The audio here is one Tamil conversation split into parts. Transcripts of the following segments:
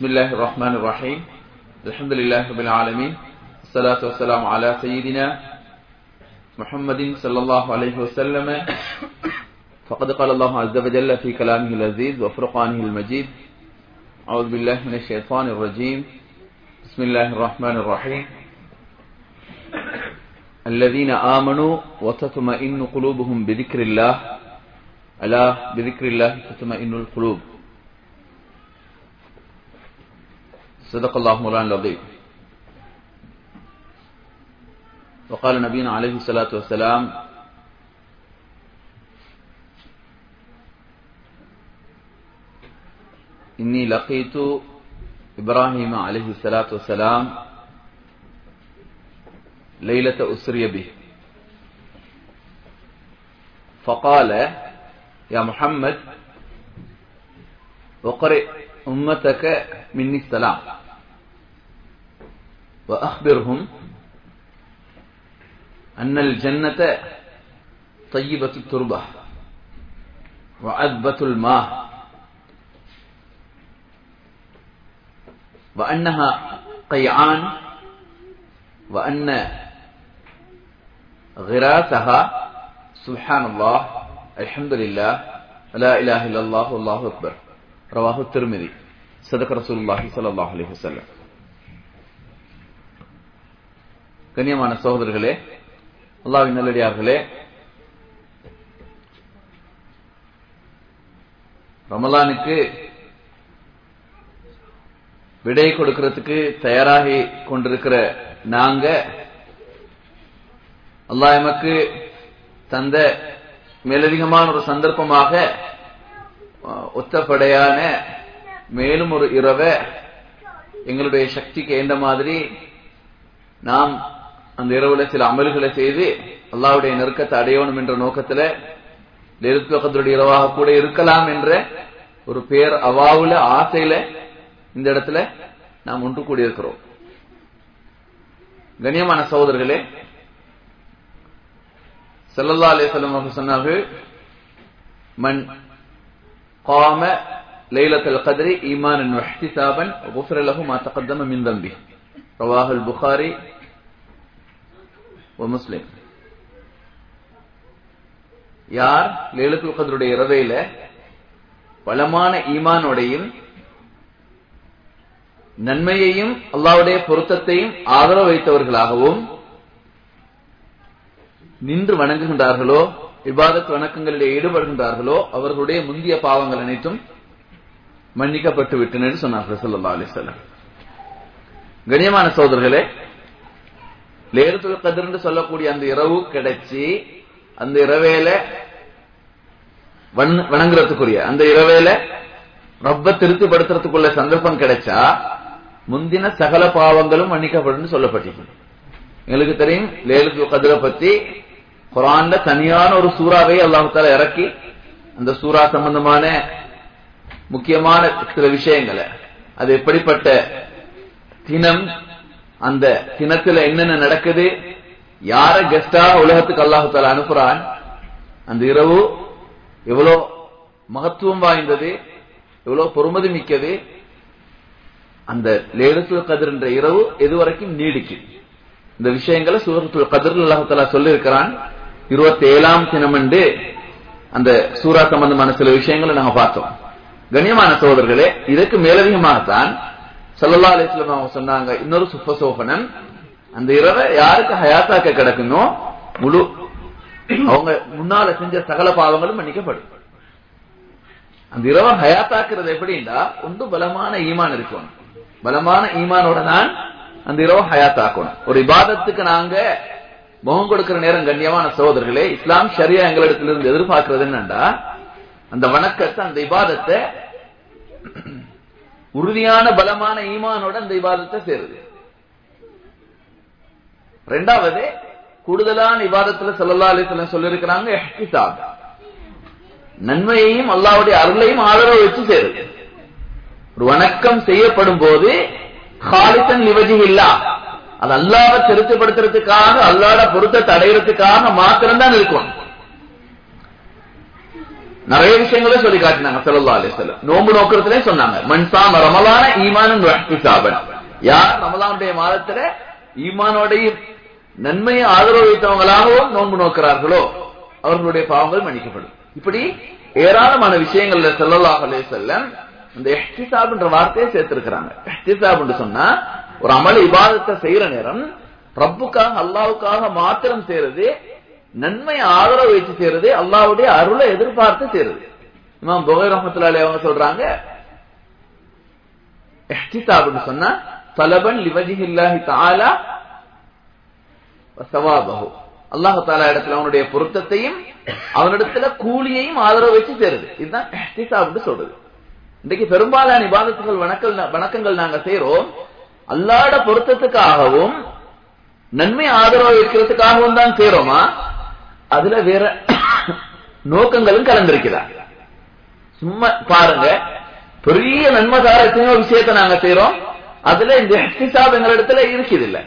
بسم الله الرحمن الرحيم الحمد لله رب العالمين الصلاة والسلام على سيدنا محمد صلى الله عليه وسلم فقد قال الله عز وجل في كلامه العزيز وفرقانه المجيد أعوذ بالله من الشيطان الرجيم بسم الله الرحمن الرحيم الذين آمنوا وتطمئن قلوبهم بذكر الله ألا بذكر الله تطمئن القلوب صدق الله مولانا العظيم وقال نبينا عليه الصلاة والسلام إني لقيت إبراهيم عليه الصلاة والسلام ليلة أسري به فقال يا محمد وقرئ أمتك مني السلام وأخبرهم أن الجنة طيبة التربة وعذبة الماء وأنها قيعان وأن غراسها سبحان الله الحمد لله لا إله إلا الله والله أكبر رواه الترمذي صدق رسول الله صلى الله عليه وسلم கண்ணியமான சகோதரர்களே அல்லாவின் நல்லடியார்களே ரமலானுக்கு விடை கொடுக்கிறதுக்கு தயாராகி கொண்டிருக்கிற நாங்க அல்லாஹ் எமக்கு தந்த மேலதிகமான ஒரு சந்தர்ப்பமாக ஒத்தப்படையான மேலும் ஒரு இரவை எங்களுடைய சக்திக்கு ஏந்த மாதிரி நாம் அந்த இரவுல சில அமல்களை செய்து அல்லாவுடைய நெருக்கத்தை அடையணும் என்ற நோக்கத்துல நெருக்கத்துடைய இரவாக கூட இருக்கலாம் என்ற ஒரு பேர் அவாவுல ஆசையில இந்த இடத்துல நாம் ஒன்று கூடியிருக்கிறோம் கண்ணியமான சகோதரர்களே சல்லல்லா அலிசல்லம் அவர்கள் சொன்னார்கள் மண் قام ليلة القدر إيمانا واحتسابا غفر له ما تقدم من ذنبه رواه البخاري ومسلم யார் லேலத்துல் கதருடைய இரவையில பலமான ஈமானோடையும் நன்மையையும் அல்லாவுடைய பொருத்தத்தையும் ஆதரவு வைத்தவர்களாகவும் நின்று வணங்குகின்றார்களோ விவாதத் வணக்கங்களில் ஈடுபடுகின்றார்களோ அவர்களுடைய முந்திய பாவங்கள் அனைத்தும் மன்னிக்கப்பட்டு விட்டன சொன்னார்கள் சொல்லா அலிசல்லாம் கண்ணியமான சோதர்களே லேரத்துல் கதிர் என்று சொல்லக்கூடிய அந்த இரவு கிடைச்சி அந்த இரவேல வணங்குறதுக்குரிய அந்த இரவேல ரப்ப திருப்திப்படுத்துறதுக்குள்ள சந்தர்ப்பம் கிடைச்சா முந்தின சகல பாவங்களும் மன்னிக்கப்படும் சொல்லப்பட்டிருக்கு எங்களுக்கு தெரியும் லேலத்துல் கதிரை பத்தி குரான்ல தனியான ஒரு சூறாவை அல்லாஹால இறக்கி அந்த சூறா சம்பந்தமான முக்கியமான சில விஷயங்களை அது எப்படிப்பட்ட தினம் அந்த தினத்துல என்னென்ன நடக்குது யார கெஸ்டா உலகத்துக்கு அல்லாஹால அனுப்புறான் அந்த இரவு எவ்வளவு மகத்துவம் வாய்ந்தது எவ்வளவு பொறுமதி மிக்கது அந்த லேலத்துல் கதிர் என்ற இரவு எதுவரைக்கும் நீடிக்குது இந்த விஷயங்களை சூரத்துல் கதிர் அல்லாஹால சொல்லி இருக்கிறான் இருபத்தி ஏழாம் தினம் என்று அந்த சூரா சம்பந்தமான சில விஷயங்களை நாங்க பார்த்தோம் கண்ணியமான சகோதரர்களே இதற்கு மேலதிகமாகத்தான் சல்லா அலிஸ்லாம் அவங்க சொன்னாங்க இன்னொரு சுப்பசோகனன் அந்த இரவை யாருக்கு ஹயாத்தாக்க கிடக்கணும் முழு அவங்க முன்னால செஞ்ச சகல பாவங்களும் மன்னிக்கப்படும் அந்த இரவை ஹயாத்தாக்குறது எப்படின்னா ஒன்று பலமான ஈமான் இருக்கணும் பலமான ஈமானோட தான் அந்த இரவை ஹயாத்தாக்கணும் ஒரு இபாதத்துக்கு நாங்க முகம் கொடுக்கிற நேரம் கண்ணியமான சகோதரர்களே இஸ்லாம் ஷரியா எங்களிடத்திலிருந்து எதிர்பார்க்கிறது என்னண்டா அந்த வணக்கத்தை அந்த இபாதத்தை உறுதியான பலமான ஈமானோட அந்த இபாதத்தை சேருது ரெண்டாவது கூடுதலான இபாதத்துல சொல்லல்லா அலிஸ்லாம் சொல்லிருக்கிறாங்க எஹ்திசாப் நன்மையையும் அல்லாவுடைய அருளையும் ஆதரவு வச்சு சேருது ஒரு வணக்கம் செய்யப்படும் போது ஹாலிசன் லிவஜி இல்லா அது அல்லாவை திருப்திப்படுத்துறதுக்காக அல்லாட பொருத்தத்தை அடைகிறதுக்காக மாத்திரம்தான் இருக்கும் நிறைய விஷயங்கள சொல்லி காட்டினாங்க ஸல்லல்லாஹு அலைஹி வஸல்லம் நோன்பு நோக்கறதுலே சொன்னாங்க மன்சாம ரமலான ஈமானன் வஹ்திசாபன் யார் ரமலானுடைய மாதத்துல ஈமானோடையும் நன்மையை ஆதரவு வைத்தவங்களாகவும் நோன்பு நோக்கிறார்களோ அவர்களுடைய பாவங்கள் மன்னிக்கப்படும் இப்படி ஏராளமான விஷயங்கள்ல ஸல்லல்லாஹு அலைஹி வஸல்லம் இந்த இஹ்திசாப்ன்ற வார்த்தையை சேர்த்திருக்கிறாங்க இஹ்திசாப்னு சொன்னா ஒரு அமல் இபாதத்தை செய்யற நேரம் ரப்புக்காக அல்லாவுக்காக மாத்திரம் செய்யறது நன்மை ஆதரவு வச்சு செய்யறது அல்லாவுடைய அருளை எதிர்பார்த்து செய்யறது இமாம் புகை ரஹமத்துல்லாஹி அவங்க சொல்றாங்க இஹ்திசாப்னு சொன்னா தலபன் லிவஜிஹில்லாஹி தஆலா சவாபஹு அல்லாஹ் தாலா இடத்துல அவனுடைய பொருத்தத்தையும் அவனிடத்துல கூலியையும் ஆதரவு வச்சு சேருது இதுதான் இஹ்திசாப்னு சொல்றது இன்றைக்கு பெரும்பாலான இபாதத்துகள் வணக்கல் வணக்கங்கள் நாங்க செய்யறோம் அல்லாட பொருத்தத்துக்காகவும் நன்மை ஆதரவு வைக்கிறதுக்காகவும் தான் செய்யறோமா அதுல வேற நோக்கங்களும் கலந்திருக்கிறார் சும்மா பாருங்க பெரிய நன்மைதார எத்தனையோ விஷயத்தை நாங்க செய்யறோம் அதுல இந்த இஹ்திசாப் எங்களிடத்துல இருக்குது இல்ல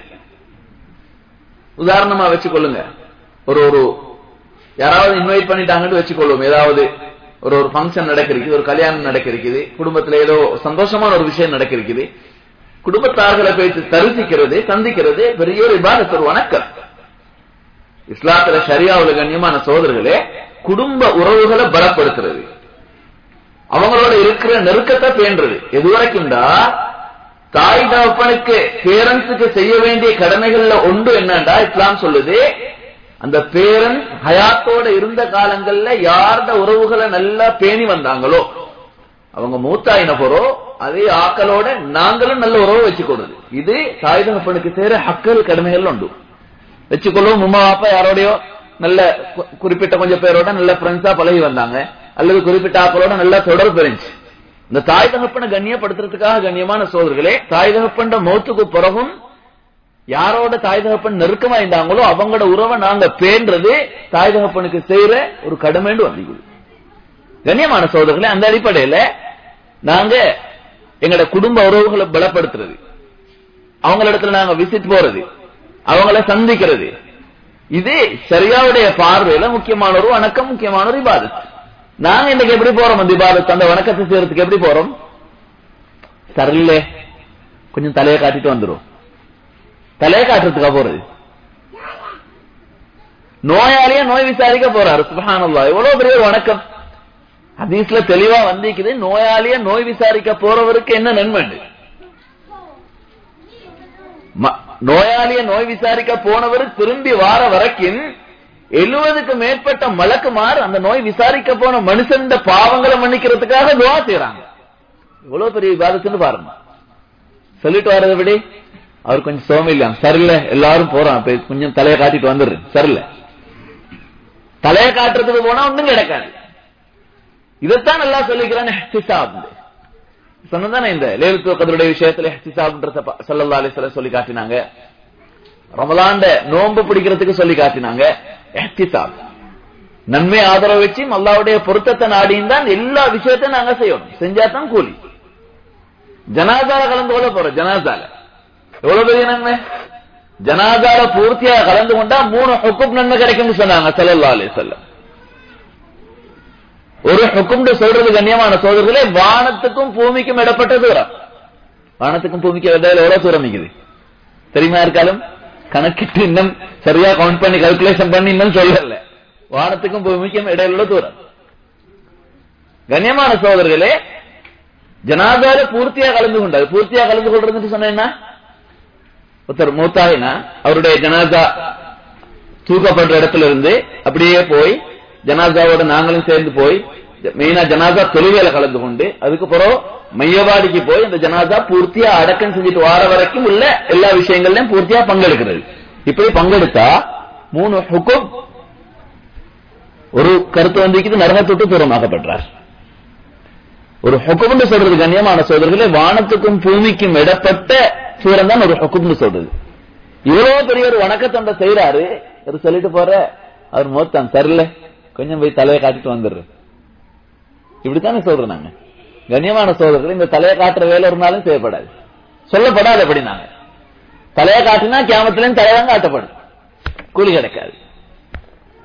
உதாரணமா வச்சுக்கொள்ளுங்க ஒரு ஒரு யாராவது இன்வைட் பண்ணிட்டாங்கன்னு வச்சுக்கொள்ளும் ஏதாவது ஒரு ஒரு ஃபங்க்ஷன் நடக்கிறது ஒரு கல்யாணம் நடக்கிறது குடும்பத்துல ஏதோ சந்தோஷமான ஒரு விஷயம் நடக்கிறது குடும்பத்தார்களை போயிட்டு தரிசிக்கிறது சந்திக்கிறது பெரிய ஒரு இபாதத் ஒரு வணக்கம் இஸ்லாத்துல ஷரியாவுல கண்ணியமான சோதர்களே குடும்ப உறவுகளை பலப்படுத்துறது அவங்களோட இருக்கிற நெருக்கத்தை பேண்டுறது எது வரைக்கும்டா தாய் தகப்பனுக்கு பேரண்ட்ஸுக்கு செய்ய வேண்டிய கடமைகள்ல ஒன்று என்னண்டா இஸ்லாம் சொல்லுது அந்த பேரன் ஹயாத்தோட இருந்த காலங்கள்ல யார்ட உறவுகளை நல்லா பேணி வந்தாங்களோ அவங்க மூத்தாயின போறோ அதே ஆக்களோட நாங்களும் நல்ல உறவு வச்சுக்கொடுது இது தாய் தகப்பனுக்கு செய்யற ஹக்கல் கடமைகள் உண்டு வச்சுக்கொள்ளும் உமா அப்பா யாரோடயோ நல்ல கு- குறிப்பிட்ட கொஞ்சம் பேரோட நல்ல ஃப்ரெண்ட்ஸா பழகி வந்தாங்க அல்லது குறிப்பிட்ட ஆக்களோட நல்ல தொடர்பு இருந்துச்சு இந்த தாய் தகப்பனை கண்ணியப்படுத்துறதுக்காக கண்ணியமான சோதர்களே தாய் தகப்பன்ற மௌத்துக்கு பிறகும் யாரோட தாய் தகப்பன் நெருக்கமா இருந்தாங்களோ அவங்களோட உறவை நாங்க பேன்றது தாய் தகப்பனுக்கு செய்யற ஒரு கடமைன்னு வந்திக்குது கண்ணியமான சோதர்களே அந்த அடிப்படையில நாங்க எங்களோட குடும்ப உறவுகளை பலப்படுத்துறது அவங்களிடத்துல நாங்க விசிட் போறது அவங்கள சந்திக்கிறது இது சரியாவுடைய பார்வையில முக்கியமான ஒரு வணக்கம் முக்கியமான ஒரு இபாதத் நாங்க இன்னைக்கு எப்படி போறோம் அந்த இபாதத் அந்த வணக்கத்தை செய்யறதுக்கு எப்படி போறோம் சரியில்லே கொஞ்சம் தலையை காட்டிட்டு வந்துரும் தலையை காட்டுறதுக்கா போறது நோயாளிய நோய் விசாரிக்க போறாரு சுபஹானல்லாஹ் எவ்வளவு பெரிய ஒரு வணக்கம் ஹதீஸ்ல தெளிவா வந்திருக்குது நோயாளிய நோய் விசாரிக்க போறவருக்கு என்ன நன்மை ம- நோயாளிய நோய் விசாரிக்க போனவர் திரும்பி வார வரைக்கும் எழுபதுக்கு மேற்பட்ட மலக்குமார் அந்த நோய் விசாரிக்க போன மனுஷன் பாவங்களை மன்னிக்கிறதுக்காக துவா செய்யறாங்க இவ்வளவு பெரிய விவாதத்துன்னு பாருங்க சொல்லிட்டு வர்றதை விட அவர் கொஞ்சம் சோமில்லாம் சரியில்ல எல்லாரும் போறான் அப்ப கொஞ்சம் தலையை காட்டிட்டு வந்துடுறேன் சரியில்ல தலையை காட்டுறதுக்கு போனா ஒண்ணும் கிடைக்காது இதைத்தான் நல்லா சொல்லிக்கிறான் இஹ்திசாப் சொன்னதானே இந்த லேலுத்து கதருடைய விஷயத்துல இஹ்திசாப்ன்றத ப- ஸல்லல்லாஹு அலைஹி வஸல்லம் சொல்லி காட்டினாங்க ரமலான்ட நோன்பு பிடிக்கிறதுக்கு சொல்லி காட்டினாங்க இஹ்திசாப் நன்மை ஆதரவு வச்சு அல்லாவுடைய பொருத்தத்தை நாடியும் தான் எல்லா விஷயத்தையும் நாங்க செய்யணும் செஞ்சா தான் கூலி ஜனாதால கலந்து கொள்ள போறோம் ஜனாதால எவ்வளவு பெரிய நன்மை ஜனாதால பூர்த்தியா கலந்து கொண்டா மூணு ஹுக்கும் நன்மை கிடைக்கும்னு சொன்னாங்க ஸல்லல்லாஹு அலைஹி வஸல்லம் ஒரு ஹுக்கும்னு சொல்றது கண்ணியமான சோதர்களே வானத்துக்கும் பூமிக்கும் இடப்பட்ட தூரம் வானத்துக்கும் பூமிக்கும் இடையில எவ்வளவு தூரம் நிக்குது தெரியுமா இருக்காலும் கணக்கிட்டு இன்னும் சரியா கவுண்ட் பண்ணி கல்குலேஷன் பண்ணி இன்னும் சொல்லல வானத்துக்கும் பூமிக்கும் இடையில உள்ள தூரம் கண்ணியமான சோதர்களே ஜனாதால பூர்த்தியா கலந்து கொண்டாரு பூர்த்தியா கலந்து கொள்றதுன்னு சொன்னா என்ன ஒருத்தர் மூத்தாயினா அவருடைய ஜனாதா தூக்கப்படுற இடத்துல இருந்து அப்படியே போய் ஜனாதாவோட நாங்களும் சேர்ந்து போய் மெயினா ஜனாதா தொழுகையில கலந்து கொண்டு அதுக்கப்புறம் மையவாடிக்கு போய் அந்த ஜனாதா பூர்த்தியா அடக்கம் செஞ்சுட்டு வார வரைக்கும் உள்ள எல்லா விஷயங்கள்லயும் பூர்த்தியா பங்கெடுக்கிறது இப்படி பங்கெடுத்தா மூணு ஹுக்கும் ஒரு கருத்து வந்திருக்குது நரகத்தொட்டு தூரமாகப்படுறார் ஒரு ஹுக்கும்னு சொல்றது கண்ணியமான சோதர்களே வானத்துக்கும் பூமிக்கும் இடப்பட்ட தூரம் தான் ஒரு ஹுக்கும்னு சொல்றது இவ்வளவு பெரிய ஒரு வணக்கத்தொண்டை செய்யறாரு ஒரு சொல்லிட்டு போற அவர் மோத்தான் சரியில்ல கொஞ்சம் போய் தலையை காட்டிட்டு வந்துடுற இப்படித்தானே சொல்றோம் நாங்க கண்ணியமான சோதர்கள் இந்த தலையை காட்டுற வேலை இருந்தாலும் செய்யப்படாது சொல்லப்படாது அப்படி நாங்க தலையை காட்டினா கியாமத்திலையும் தலையதான் காட்டப்படும் கூலி கிடைக்காது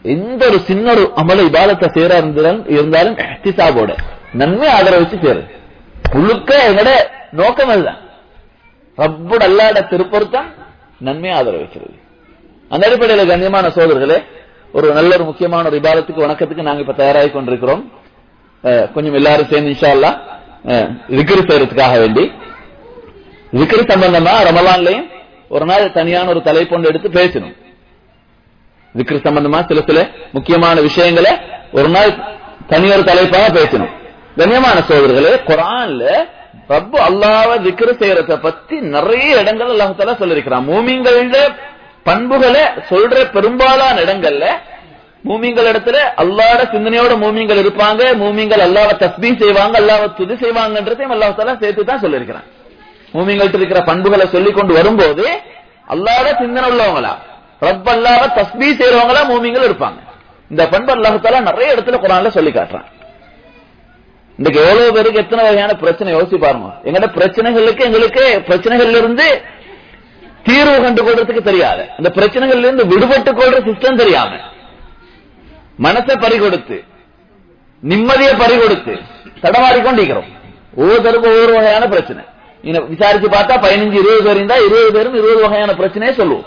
எந்த ஒரு சின்ன ஒரு அமல இபாதத்தை சேர இருந்தாலும் இருந்தாலும் இஹ்திசாபோட நன்மை ஆதரவு வச்சு சேரு முழுக்க எங்கட நோக்கம் அதுதான் ரப்புட அல்லாட திருப்பொருத்தம் நன்மை ஆதரவு வைக்கிறது அந்த அடிப்படையில் கண்ணியமான சோதர்களே ஒரு நல்ல ஒரு முக்கியமான ஒரு இபாதத்துக்கு வணக்கத்துக்கு நாங்க இப்ப தயாராகி கொண்டிருக்கிறோம் அஹ், கொஞ்சம் எல்லாரும் சேர்ந்து இன்ஷா அல்லாஹ் அஹ், விக்ரு செய்யறதுக்காக வேண்டி விக்ரு சம்பந்தமா ரமலான்லயும் ஒரு நாள் தனியான ஒரு தலைப்பொண்டு எடுத்து பேசணும் விக்ரு சம்பந்தமா சில சில முக்கியமான விஷயங்களை ஒரு நாள் தனியொரு தலைப்பாக பேசணும் கண்ணியமான சோதர்களே குரான்ல ரப்பு அல்லாஹ்வை விக்ரு செய்யறத பத்தி நிறைய இடங்கள் அல்லாஹ் தஆலா சொல்லிருக்கிறான் மூமிங்கள பண்புகளை சொல்ற பெரும்பாலான இடங்கள்ல மூமிங்கள் இடத்துல அல்லாஹ்ட சிந்தனையோட மூமிங்கள் இருப்பாங்க மூமிங்கள் அல்லாஹ்வை தஸ்பீஹ் செய்வாங்க அல்லாஹ்வை துதி செய்வாங்கன்றதையும் அல்லாஹ் தஆலா சேர்த்து தான் சொல்லிருக்கிறான் மூமிங்கள்ட்ட இருக்கிற பண்புகளை சொல்லிக் கொண்டு வரும்போது அல்லாஹ்ட சிந்தனை உள்ளவங்களா ரப் அல்லாஹ்வை தஸ்பீஹ் செய்றவங்களா மூமிங்கள் இருப்பாங்க இந்த பண்பு அல்லாஹ் தஆலா நிறைய இடத்துல குர்ஆன்ல சொல்லி காட்டுறான் இன்னைக்கு எவ்வளவு பேருக்கு எத்தனை வகையான பிரச்சனை யோசிச்சு பாருங்க எங்கட பிரச்சனைகளுக்கு எங்களுக்கு பிரச்சனைகள்ல இருந்து தீர்வு கண்டு கொள்றதுக்கு தெரியாது அந்த பிரச்சனைகள்ல இருந்து விடுபட்டு கொள்ற சிஸ்டம் தெரியாம மனசை பறி கொடுத்து நிம்மதியை பறி கொடுத்து தடமாறி கொண்டிருக்கிறோம் ஒவ்வொருத்தருக்கும் ஒவ்வொரு வகையான பிரச்சனை நீங்க விசாரிச்சு பார்த்தா பதினஞ்சு இருபது பேர் இருந்தா இருபது பேரும் இருபது வகையான பிரச்சனையே சொல்லுவோம்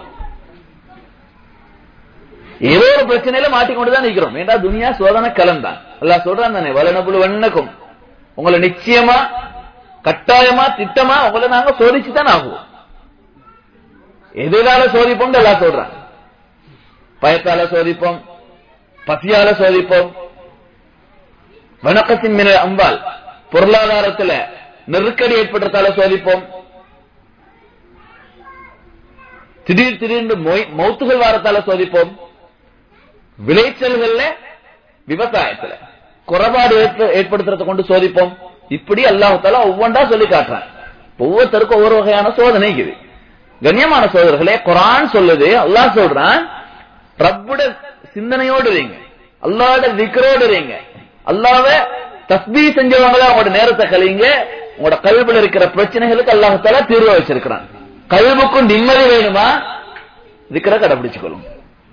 ஏதோ ஒரு பிரச்சனையில மாட்டிக்கொண்டுதான் நிக்கிறோம் ஏண்டா துனியா சோதனை கலந்தான் அல்லாஹ் சொல்றான் தானே வலனபுல வண்ணக்கும் உங்களை நிச்சயமா கட்டாயமா திட்டமா உங்களை நாங்க சோதிச்சுதான் ஆகுவோம் எதிரால சோதிப்போம் எல்லாம் சொல்றான் பயத்தால சோதிப்போம் பசியால சோதிப்போம் வணக்கத்தின் மின அம்பால் பொருளாதாரத்துல நெருக்கடி ஏற்படுறதால சோதிப்போம் திடீர் திடீர்னு மொய்- மௌத்துகள் வாரத்தால சோதிப்போம் விளைச்சல்கள்ல விவசாயத்துல குறைபாடு ஏற்ப- ஏற்படுத்துறதை கொண்டு சோதிப்போம் இப்படி அல்லாஹால ஒவ்வொன்றா சொல்லி காட்டுறான் ஒவ்வொருத்தருக்கும் ஒவ்வொரு வகையான சோதனை இருக்குது கண்ணியமான சோதர்களே குரான் சொல்லுது அல்லாஹ் சொல்றான் ரப்புட சிந்தனையோடு இருங்க அல்லாஹ்ட விக்ரோடு இருங்க அல்லாஹ்வ தஸ்பீ செஞ்சவங்கள அவங்களோட நேரத்தை கழிங்க உங்களோட கல்வில இருக்கிற பிரச்சனைகளுக்கு அல்லாஹால தீர்வு வச்சிருக்கிறான் கல்வுக்கும் நிம்மதி வேணுமா விக்கிர கடைபிடிச்சுக்கொள்ளும்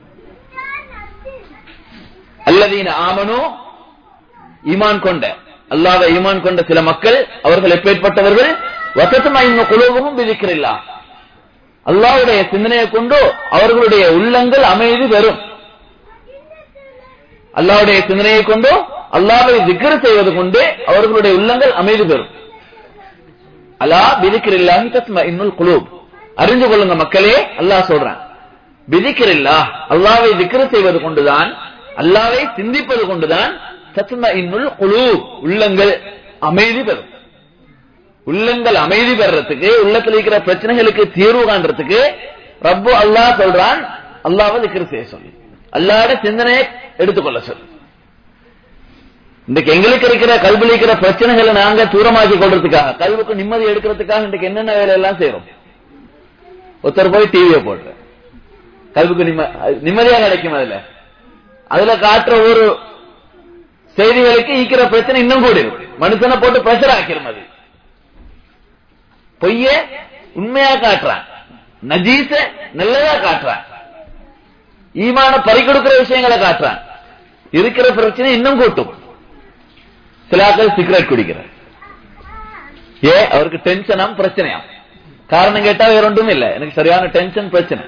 அல்லதீன ஆமனு ஈமான் கொண்ட அல்லாஹ்வை ஈமான் கொண்ட சில மக்கள் அவர்கள் எப்பேற்பட்டவர்கள் வசத்தமா இன்னும் குழுவும் விதிக்கிறல்லா அல்லாஹ்வுடைய சிந்தனையை கொண்டு அவர்களுடைய உள்ளங்கள் அமைதி பெறும் அல்லாஹ்வுடைய சிந்தனையை கொண்டு அல்லாஹ்வை திக்ர் செய்வது கொண்டு அவர்களுடைய உள்ளங்கள் அமைதி பெறும் அலா பிதிக்கிரில்லாஹி தஸ்மா இன்னுல் குலூப் அறிந்து கொள்ளுங்க மக்களே அல்லாஹ் சொல்றான் பிதிக்கிரில்லா அல்லாஹ்வை திக்ர் செய்வது கொண்டுதான் அல்லாஹ்வை சிந்திப்பது கொண்டுதான் தஸ்மா இன்னுல் குலூப் உள்ளங்கள் அமைதி பெறும் உள்ளங்கள் அமைதி பெறறதுக்கு உள்ளத்துல இருக்கிற பிரச்சனைகளுக்கு தீர்வு காண்றதுக்கு ரப்பு அல்லாஹ் சொல்றான் அல்லாஹ்வை திக்ர் செய்ய சொல்லி அல்லாஹ்ட சிந்தனையை எடுத்துக்கொள்ள சொல்லு இன்றைக்கு எங்களுக்கு இருக்கிற கல்வியில் இருக்கிற பிரச்சனைகளை நாங்க தூரமாக்கி கொள்றதுக்காக கல்விக்கு நிம்மதி எடுக்கிறதுக்காக இன்றைக்கு என்னென்ன வேலை எல்லாம் செய்யறோம் ஒருத்தர் போய் டிவியை போடுற கல்விக்கு நிம்ம நிம்மதியா கிடைக்கும் அதுல அதுல காட்டுற ஒரு செய்திகளுக்கு ஈக்கிற பிரச்சனை இன்னும் கூடி மனுஷனை போட்டு பிரஷர் ஆக்கிரும் அது பொய்ய உண்மையா காட்டுறான் நஜீச நல்லதா காட்டுறான் ஈமான பறி கொடுக்கிற விஷயங்களை காட்டுறான் இருக்கிற பிரச்சனை இன்னும் கூட்டும் சிலாக்கள் சிகரெட் குடிக்கிறார் ஏ அவருக்கு டென்ஷனாம் பிரச்சனையாம் காரணம் கேட்டா வேற ஒன்றும் இல்ல எனக்கு சரியான டென்ஷன் பிரச்சனை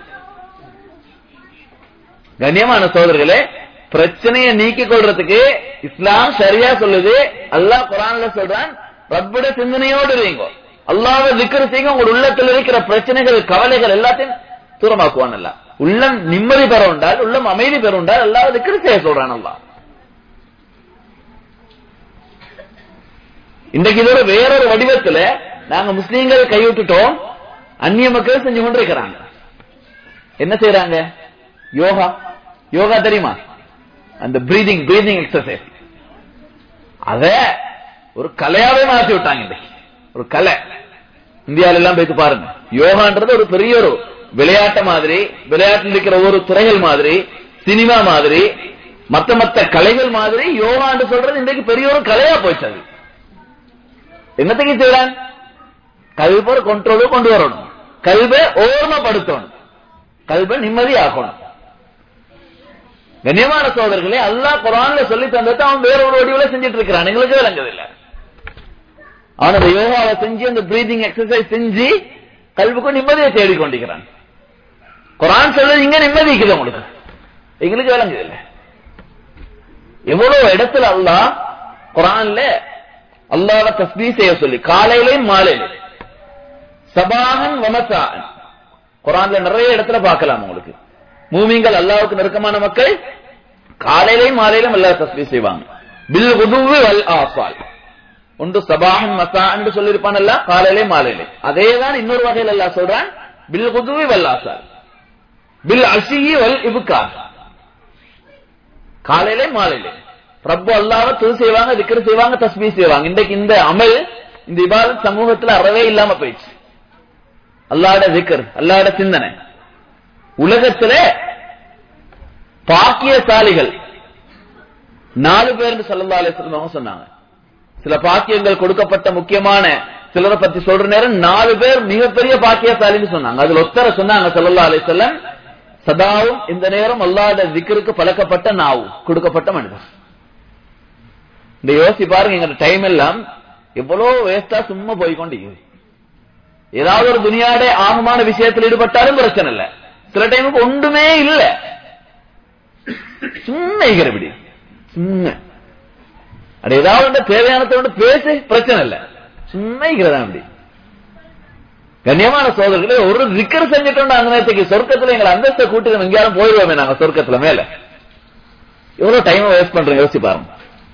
கண்ணியமான சோதர்களே பிரச்சனையை நீக்கிக் கொள்றதுக்கு இஸ்லாம் சரியா சொல்லுது அல்லாஹ் குரான்ல சொல்றான் ரப்புட சிந்தனையோடு இருங்க அல்லாஹ்வை திக்ர் செய்யுங்க உங்க உள்ளத்தில் இருக்கிற பிரச்சனைகள் கவலைகள் எல்லாத்தையும் தூரமாக்குவான் அல்ல உள்ளம் நிம்மதி பெற உண்டால் உள்ளம் அமைதி பெற உண்டால் அல்லாஹ் திக்ர் செய்ய சொல்றான் அல்லாஹ் இன்றைக்கு இதோட வேறொரு வடிவத்துல நாங்க முஸ்லீம்கள் கைவிட்டுட்டோம் அந்நிய மக்கள் செஞ்சு கொண்டிருக்கிறாங்க என்ன செய்யறாங்க யோகா யோகா தெரியுமா அந்த பிரீதிங் பிரீதிங் எக்ஸசைஸ் அத ஒரு கலையாவே மாத்தி விட்டாங்க இன்றைக்கு ஒரு கலை இந்தியாவில எல்லாம் போயிட்டு பாருங்க யோகான்றது ஒரு பெரிய ஒரு விளையாட்டு மாதிரி விளையாட்டில் இருக்கிற ஒரு துறைகள் மாதிரி சினிமா மாதிரி மத்த மத்த கலைகள் மாதிரி யோகான்னு சொல்றது இன்றைக்கு பெரிய ஒரு கலையா போச்சு அது என்னத்துக்கு செய்யறான் கல்வ கொண்டோடு கொண்டு வரணும் கல்வை ஓர்மப்படுத்தணும் கல்வை நிம்மதி ஆக்கணும் கண்ணியமான சோதர்களே அல்லாஹ் குரான்ல சொல்லி தந்ததை அவன் வேற ஒரு வடிவுல செஞ்சுட்டு இருக்கிறான் எங்களுக்கு விளங்குதில்ல அவன் அந்த யோகாவை செஞ்சு அந்த பிரீதிங் எக்ஸசைஸ் செஞ்சு கல்விக்கும் நிம்மதியை தேடிக்கொண்டிருக்கிறான் குரான் சொல்றது இங்க நிம்மதி இருக்குது உங்களுக்கு எங்களுக்கு விளங்குதில்ல எவ்வளவு இடத்துல அல்லாஹ் குரான்ல அல்லாஹ்வை தஸ்பீ செய்ய சொல்லி காலையிலையும் மாலையிலையும் சபாகன் வமசான் குரான்ல நிறைய இடத்துல பார்க்கலாம் உங்களுக்கு மூமிங்கள் அல்லாஹ்வுக்கு நெருக்கமான மக்கள் காலையிலையும் மாலையிலும் அல்லாஹ் தஸ்பீ செய்வாங்க பில் உதுவு வல் ஆசால் ஒன்று சபாகன் மசா என்று சொல்லியிருப்பான் அல்ல காலையிலே மாலையிலே அதேதான் இன்னொரு வகையில் அல்லாஹ் சொல்றான் பில் உதுவி வல் ஆசால் பில் அஷியி வல் இபுக்கார் காலையிலே மாலையிலே ரப்பு அல்லாஹ்வை துதி செய்வாங்க திக்ர் செய்வாங்க தஸ்பீ செய்வாங்க இன்றைக்கு இந்த அமல் இந்த இபாதத் சமூகத்துல அறவே இல்லாம போயிடுச்சு அல்லாட திக்ர் அல்லாட சிந்தனை உலகத்துல பாக்கியசாலிகள் நாலு பேர் சல்லா அலிஸ்லாம் சொன்னாங்க சில பாக்கியங்கள் கொடுக்கப்பட்ட முக்கியமான சிலரை பத்தி சொல்ற நேரம் நாலு பேர் மிகப்பெரிய பாக்கியசாலின்னு சொன்னாங்க அதுல ஒத்தர சொன்னாங்க சல்லா அலிஸ்லாம் சதாவும் இந்த நேரம் அல்லாத திக்கருக்கு பழக்கப்பட்ட நாவு கொடுக்கப்பட்ட மனிதர் இந்த யோசி பாருங்க எங்க டைம் எல்லாம் எவ்வளவு வேஸ்டா சும்மா போய் கொண்டிருக்குது ஏதாவது ஒரு துணியாட ஆகமான விஷயத்தில் ஈடுபட்டாலும் பிரச்சனை இல்ல சில டைமுக்கு ஒன்றுமே இல்ல சும்மா இருக்கிறபடி சும்மா அது ஏதாவது ஒன்று தேவையானதை ஒன்று பேசி பிரச்சனை இல்ல சும்மா இருக்கிறதா அப்படி கண்ணியமான சோதர்களே ஒரு ரிக்கர் செஞ்சுட்டோம் அந்த நேரத்துக்கு சொர்க்கத்துல எங்களை அந்தஸ்தை கூட்டி நம்ம எங்கேயாரும் போயிடுவோமே நாங்க சொர்க்கத்துல மேல எவ்வளவு டைம் வேஸ்ட் பண்றோம் யோசிச்சு பாருங்க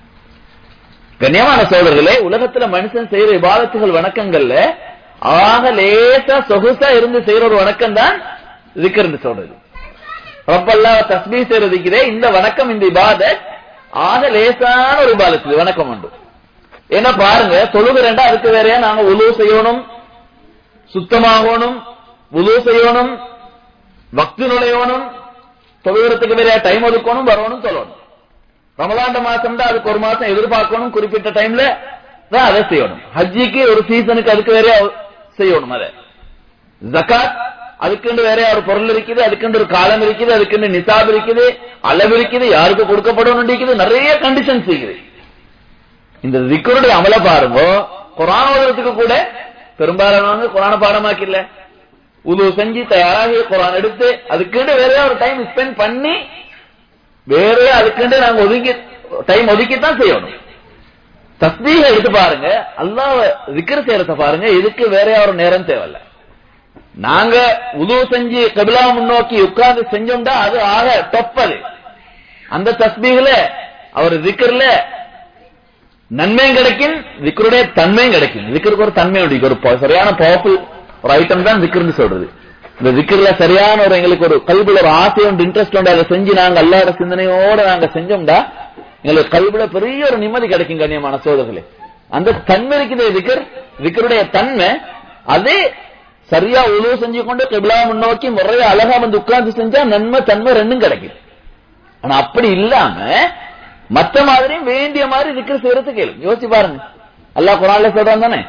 கண்ணியமான சோதர்களே உலகத்துல மனுஷன் செய்யற விவாதத்துகள் வணக்கங்கள்ல ஆக லேசா சொகுசா இருந்து செய்யற ஒரு வணக்கம் தான் ரிக்கர்னு சொல்றது ரப்பல்லா தஸ்மீ செய்யறதுக்கிறே இந்த வணக்கம் இந்த இபாதத் ஆக லேசான ஒரு இபாதத்து வணக்கம் உண்டு ஏன்னா பாருங்க தொழுகிறேன்டா அதுக்கு வேறையா நாங்க உழவு செய்யணும் சுத்தமாகணும் உழு செய்யணும் பக்தி நுழையணும் தொழுகிறதுக்கு வேற டைம் ஒதுக்கணும் வரணும் சொல்லணும் ரமலாண்ட மாசம் தான் அதுக்கு ஒரு மாசம் எதிர்பார்க்கணும் குறிப்பிட்ட டைம்ல தான் அதை செய்யணும் ஹஜ்ஜிக்கு ஒரு சீசனுக்கு அதுக்கு வேற செய்யணும் அதை ஜக்காத் அதுக்குண்டு வேற ஒரு பொருள் இருக்குது அதுக்குண்டு ஒரு காலம் இருக்குது அதுக்குண்டு நிசாப் இருக்குது அளவு இருக்குது யாருக்கு கொடுக்கப்படணும் இருக்குது நிறைய கண்டிஷன்ஸ் இருக்குது இந்த திக்கருடைய அமல பாருங்க குரான் ஓதுறதுக்கு கூட பெரும்பாலானவங்க குரான பாடமாக்கல உது செஞ்சு தயாராகி குரான் எடுத்து அதுக்குண்டு வேற ஒரு டைம் ஸ்பெண்ட் பண்ணி வேற அதுக்குண்டு நாங்க ஒதுக்கி டைம் ஒதுக்கித்தான் செய்யணும் தஸ்தீக எடுத்து பாருங்க அல்லாஹ் விக்கிர செய்யறத பாருங்க இதுக்கு வேற ஒரு நேரம் தேவையில்ல நாங்க உது செஞ்சு கபிலா முன்னோக்கி உட்கார்ந்து செஞ்சோம்டா அது ஆக தொப்பது அந்த தஸ்பீகல அவர் விக்கிரல நன்மையும் கிடைக்கும் விக்கருடைய தன்மையும் கிடைக்கும் விக்கருக்கு ஒரு தன்மை உண்டு ஒரு சரியான பவர்ஃபுல் ஒரு ஐட்டம் தான் விக்ருன்னு சொல்றது இந்த விக்கிரல சரியான ஒரு எங்களுக்கு ஒரு கல்வில ஒரு ஆசை உண்டு இன்ட்ரெஸ்ட் உண்டு அதை செஞ்சு நாங்க அல்லாட சிந்தனையோட நாங்க செஞ்சோம்டா எங்களுக்கு கல்வில பெரிய ஒரு நிம்மதி கிடைக்கும் கண்ணியமான சோதர்களே அந்த தன்மை இருக்குது விக்கர் விக்கருடைய தன்மை அதே சரியா உழவு செஞ்சு கொண்டு கிபிலா முன்னோக்கி முறையா அழகா வந்து உட்கார்ந்து செஞ்சா நன்மை தன்மை ரெண்டும் கிடைக்கும் ஆனா அப்படி இல்லாம மத்த மாதிரியும் வேண்டிய மாதிரி விக்கிர செய்யறது கேளு யோசிச்சு பாருங்க அல்லாஹ் குரான்ல சொல்றான் தானே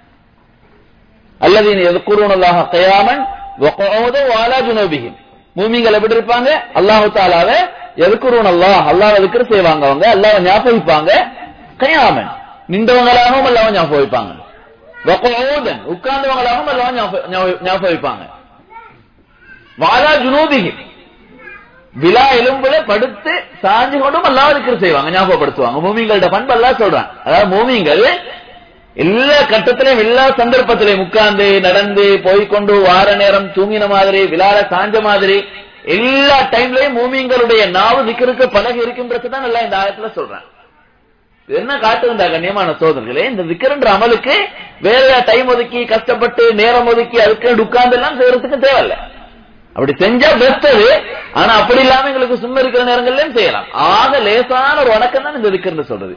அல்லதீன் எதுக்குறோன் அல்லாஹ் கயாமன் வாலா ஜுனோபிகின் மூமிகள் எப்படி இருப்பாங்க அல்லாஹு தாலாவ எதுக்குறோன் அல்லாஹ் அல்லாஹ் விக்கிர செய்வாங்க அவங்க அல்லாஹ் ஞாபகிப்பாங்க கயாமன் நின்றவங்களாகவும் அல்லாஹ் ஞாபகிப்பாங்க வகோதன் உட்கார்ந்தவங்களாகவும் அல்லாஹ் ஞாபகிப்பாங்க வாலா ஜுனோபிகின் விழா எலும்புல படுத்து சாஞ்சு கொண்டும் அல்லாஹ் இருக்கிற செய்வாங்க ஞாபகப்படுத்துவாங்க மூமிங்கள்ட பண்பு எல்லாம் சொல்றான் அதாவது மூமிங்கள் எல்லா கட்டத்திலையும் எல்லா சந்தர்ப்பத்திலையும் உட்கார்ந்து நடந்து போய்கொண்டு வார நேரம் தூங்கின மாதிரி விழால சாஞ்ச மாதிரி எல்லா டைம்லயும் மூமிங்களுடைய நாவு திக்கிற்கு பழகி இருக்கின்றது தான் எல்லாம் இந்த ஆயத்துல சொல்றேன் என்ன காட்டுகின்ற கண்ணியமான சோதர்களே இந்த விக்கிரன்ற அமலுக்கு வேற டைம் ஒதுக்கி கஷ்டப்பட்டு நேரம் ஒதுக்கி அதுக்கு உட்கார்ந்து எல்லாம் செய்யறதுக்கு தேவையில்லை அப்படி செஞ்சா பெஸ்ட் அது ஆனா அப்படி இல்லாம எங்களுக்கு சும்மா இருக்கிற நேரங்கள்லயும் செய்யலாம் ஆக லேசான ஒரு வணக்கம் தான் இந்த விக்கிறது சொல்றது